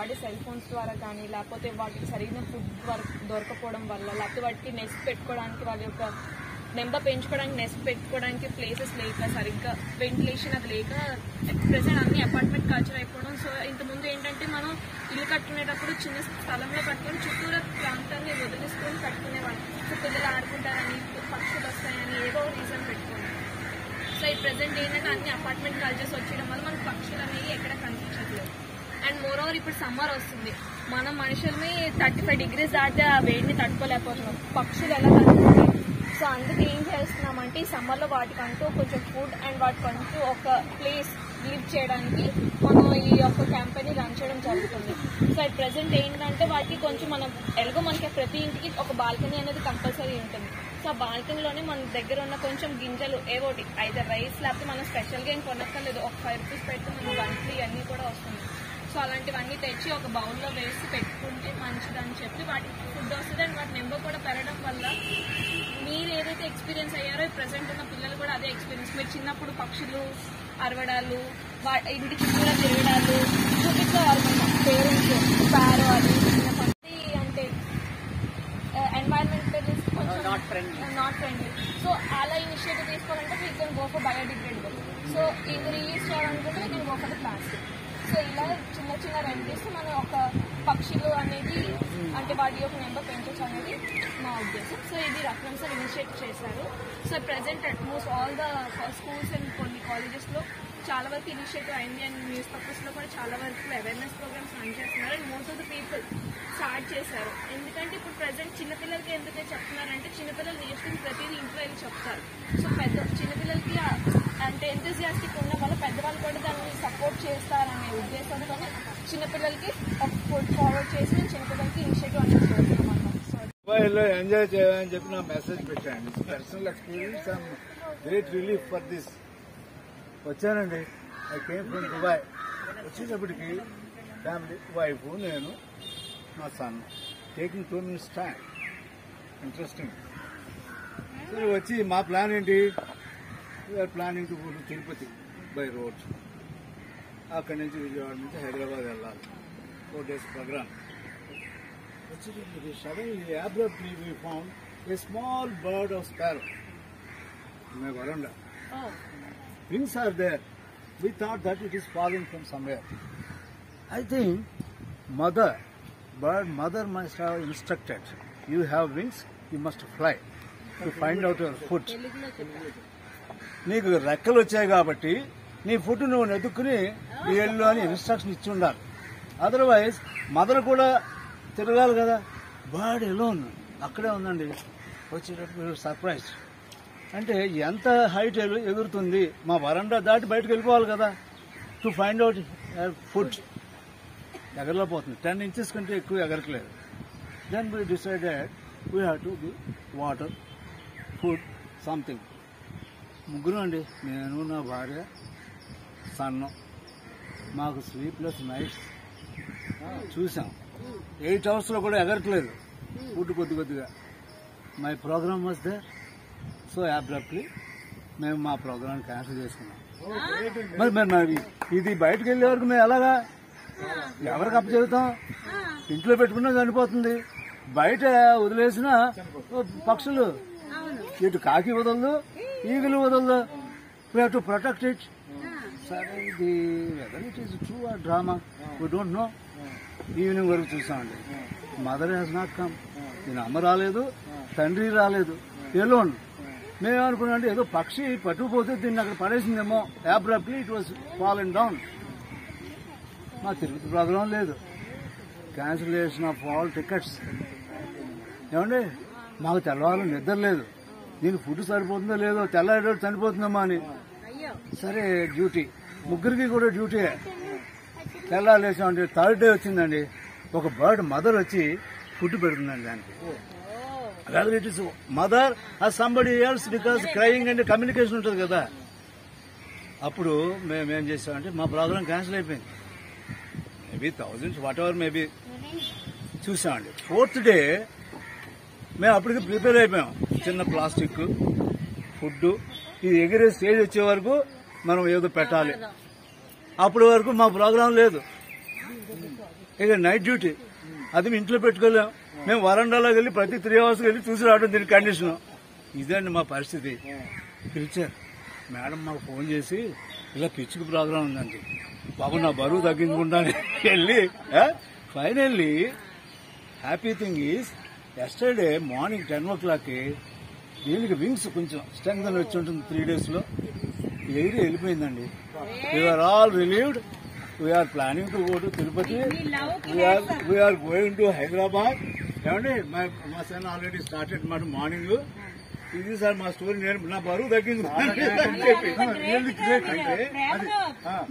వాడే cell phones ద్వారా కానీ లేకపోతే వాటికి సరైన ఫుడ్ దొరకపోవడం వల్ల లేకపోతే వాటికి నెస్ట్ పెట్టుకోవడానికి వాళ్ళ యొక్క నెంబర్ పెంచుకోవడానికి నెస్ట్ పెట్టుకోవడానికి ప్లేసెస్ లేక సరిగ్గా వెంటిలేషన్ అది లేక ప్రెసెంట్ అన్ని అపార్ట్మెంట్ కల్చర్ అయిపోవడం సో ఇంతకుముందు ఏంటంటే మనం ఇల్లు కట్టుకునేటప్పుడు చిన్న స్థలంలో కట్టుకొని చుట్టూరా ప్రాంతాన్ని వదిలేసుకొని కట్టుకునేవాళ్ళం సో పిల్లలు ఆడుకుంటారని పక్షులు వస్తాయని ఏదో రీజన్ పెట్టుకోండి సో ఈ ప్రెసెంట్ ఏంటంటే అన్ని అపార్ట్మెంట్ కల్చర్స్ వచ్చేయడం వల్ల మనకు పక్షులు అనేవి ఎక్కడ కనిపించట్లేదు అండ్ మోర్ ఓవర్ ఇప్పుడు సమ్మర్ వస్తుంది మనం మనుషుల్ని థర్టీ ఫైవ్ డిగ్రీస్ దాటితే ఆ వేడిని తట్టుకోలేకపోతున్నాం పక్షులు ఎలా తట్టుకుంటాయి సో అందుకే ఏం చేస్తున్నామంటే ఈ సమ్మర్లో వాటికంటూ కొంచెం ఫుడ్ అండ్ వాటికంటూ ఒక ప్లేస్ లివ్ చేయడానికి మనం ఈ యొక్క క్యాంపెయిన్ రన్ చేయడం జరుగుతుంది సో అట్ ప్రెసెంట్ ఏంటంటే వాటికి కొంచెం మనం ఎలాగో మనకి ప్రతి ఇంటికి ఒక బాల్కనీ అనేది కంపల్సరీ ఉంటుంది సో ఆ బాల్కనీలోనే మన దగ్గర ఉన్న కొంచెం గింజలు ఏవోటి అయితే రైస్ లేకపోతే మనం స్పెషల్గా ఏం కొనక్కర్లేదు ఒక ఫైవ్ రూపీస్ పెడితే మనకి మంత్లీ అన్నీ కూడా వస్తుంది సో అలాంటివన్నీ తెచ్చి ఒక బౌల్లో వేసి పెట్టుకుంటే మంచిదని చెప్పి వాటికి ఫుడ్ వస్తుంది అండ్ వాటి నెంబర్ కూడా పెరగడం వల్ల మీరు ఏదైతే ఎక్స్పీరియన్స్ అయ్యారో ప్రజెంట్ ఉన్న పిల్లలు కూడా అదే ఎక్స్పీరియన్స్ మీరు చిన్నప్పుడు పక్షులు అరవడాలు వా ఇంటి చుట్టూరా తిరగడాలు చూపించేవారు పేరెంట్స్ పారో అది చిన్నప్పటి అంటే environmentalist Not friendly. Not friendly so అలా ఇనిషియేటివ్ తీసుకోవాలంటే we can go for biodegradable so ఇది రిలీజ్ చేయాలనుకుంటే we can go for the plastic so ఇలా చిన్న చిన్న రెమెడీస్ మనం ఒక పక్షులు అనేది అంటే వాటి యొక్క నెంబర్ పెంచవచ్చు అనేది మా ఉద్దేశం సో ఇది రత్నం సార్ ఇనిషియేట్ చేశారు so present utmost all the schools and కొన్ని కాలేజెస్లో చాలా వరకు ఇనిషియేటివ్ అయింది అండ్ న్యూస్ పేపర్స్లో కూడా చాలా వరకు అవేర్నెస్ ప్రోగ్రామ్స్ రన్ చేస్తున్నారు and most of the people start చేశారు ఎందుకంటే ఇప్పుడు ప్రజెంట్ చిన్నపిల్లలకి ఎందుకు చెప్తున్నారంటే చిన్నపిల్లలు నేర్చుకుని ప్రతిదీ ఇంట్లో వెళ్ళి చెప్తారు సో పెద్ద చిన్నపిల్లలకి ఆ- అంటే ఎంతజియాస్టిక్ ఉన్న వల్ల పెద్దవాళ్ళు కూడా దాన్ని సపోర్ట్ చేస్తారనే ఉద్దేశంతో చిన్నపిల్లలకి ఒక ఫుడ్ ఫార్వర్డ్ చేసి మేము చిన్నపిల్లలకి ఇనిషియేటివ్ అనేది చేస్తున్నాం అన్నమాట సో దుబాయ్లో ఎంజాయ్ చేయాలని చెప్పి నా మెసేజ్ పెట్టాను personal experience and great relief for this వచ్చానండి ఐ కేమ్ ఫ్రమ్ దుబాయ్ వచ్చేటప్పటికి ఫ్యామిలీ వైఫ్ నేను మా son taking two minutes time interesting సరే వచ్చి మా ప్లాన్ ఏంటి we are planning to go to Tirupati by road అక్కడి నుంచి విజయవాడ నుంచి హైదరాబాద్ వెళ్ళాలి ఫోర్ డేస్ ప్రోగ్రామ్ వచ్చేటప్పటికి suddenly abruptly we found a small bird of sparrow in my veranda. Wings are there. We thought that it is falling from somewhere. I think mother, bird mother must have instructed, you have wings, you must fly to find out your food. నీకు రెక్కలు వచ్చాయి కాబట్టి నీ food నువ్వు నెతుక్కుని వెళ్ళు అని instruction ఇచ్చి ఉండాలి అదర్వైజ్ మదర్ కూడా తిరగాలి కదా బర్డ్ ఎలోన్ అక్కడే ఉందండి వచ్చేటప్పుడు సర్ప్రైజ్ అంటే ఎంత హైట్ ఎగురుతుంది మా వరండా దాటి బయటకు వెళ్ళిపోవాలి కదా టు ఫైండ్ అవుట్ ఫుడ్ ఎగరలేకపోతుంది టెన్ ఇంచెస్ కంటే ఎక్కువ ఎగరట్లేదు then we decided we have to be water food something ముగ్గురు అండి నేను నా భార్య సన్నం మాకు స్లీప్లెస్ నైట్స్ చూసాం ఎయిట్ అవర్స్లో కూడా ఎగరట్లేదు ఫుడ్ కొద్ది కొద్దిగా my programme was they so abruptly మేము మా ప్రోగ్రామ్ క్యాన్సిల్ చేసుకున్నాం మరి మరి మరి ఇది బయటకు వెళ్ళే వరకు మేము ఎలాగా ఎవరికి అప్పు చెబుతాం ఇంట్లో పెట్టుకున్నా చనిపోతుంది బయట వదిలేసిన పక్షులు ఇటు కాకి వదలదు ఈగలు వదలదు we have to protect it సరే ఇది వెదర్ ఇట్ ఈస్ ట్రూ ఆ drama we don't know evening వరకు చూసామండి మదర్ హ్యాస్ నాట్ కమ్ నేను అమ్మ రాలేదు తండ్రి రాలేదు ఎలోన్ మేము అనుకున్నాం అంటే ఏదో పక్షి పట్టుకుపోతే దీన్ని అక్కడ పడేసిందేమో abruptly it was fall and down మా తిరుపతి ప్రోగ్రాం లేదు క్యాన్సిలేషన్ ఆఫ్ ఆల్ టికెట్స్ ఏమండి మాకు తెల్లవారు నిద్ర లేదు దీనికి ఫుడ్ సరిపోతుందో లేదో తెల్లారి చనిపోతుందమ్మా అని సరే డ్యూటీ ముగ్గురికి కూడా డ్యూటీ తెల్లారు లేచామంటే థర్డ్ డే వచ్చిందండి ఒక బర్డ్ మదర్ వచ్చి ఫుడ్ పెడుతుందండి దానికి వెదర్ ఇట్ ఇస్ మదర్ ఆ somebody else because crying and communication ఉంటుంది కదా అప్పుడు మేము ఏం చేసామంటే మా ప్రోగ్రామ్ క్యాన్సిల్ అయిపోయింది maybe thousands whatever maybe చూసామండి ఫోర్త్ డే మేము అప్పటికి ప్రిపేర్ అయిపోయాం చిన్న ప్లాస్టిక్ ఫుడ్ ఇది ఎగిరే స్టేజ్ వచ్చే వరకు మనం ఏదో పెట్టాలి అప్పటి వరకు మా ప్రోగ్రాం లేదు ఇక నైట్ డ్యూటీ అది మేము ఇంట్లో పెట్టుకోలేం మేము వరండాలోకి వెళ్ళి ప్రతి త్రీ అవర్స్ వెళ్ళి చూసి రావడం దీని కండిషన్ ఇదండి మా పరిస్థితి పిలిచారు మేడం మాకు ఫోన్ చేసి ఇలా పిచ్చుకు ప్రోగ్రామ్ ఉందండి బాబు నా బరువు తగ్గించుకుంటాను వెళ్ళి finally happy thing is yesterday morning ten ఓ క్లాక్కి దీనికి వింగ్స్ కొంచెం స్ట్రెంగ్ అని వచ్చి ఉంటుంది త్రీ డేస్లో ఎయిర్ వెళ్ళిపోయిందండి we are all relieved we are planning to go to Tirupati we are we are going to Hyderabad ఏమండి మా మా సన్ ఆల్రెడీ స్టార్టెడ్ మాట మార్నింగ్ ఇది సార్ మా స్టోరీ నేను నా బరువు తగ్గింది అని చెప్పి అంటే అది ఆ.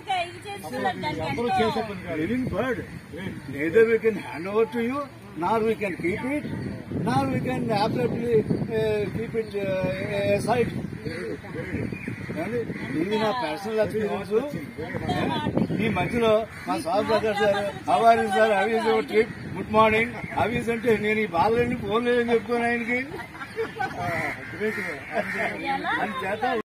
living bird. Neither we can hand over to you, nor we can keep it, nor we can absolutely uh, keep it uh, aside. ఏమండి? ఇది నా పర్సనల్ ఎక్స్పీరియన్స్ ఈ మధ్యలో మా స్వామి ప్రకాష్ సార్ అవారి సార్ అవీజ్ ట్రిప్ గుడ్ మార్నింగ్ అవీజ్ అంటే నేను ఈ బాలని ఫోన్ లేదని చెప్పుకోను ఆయనకి అని చేత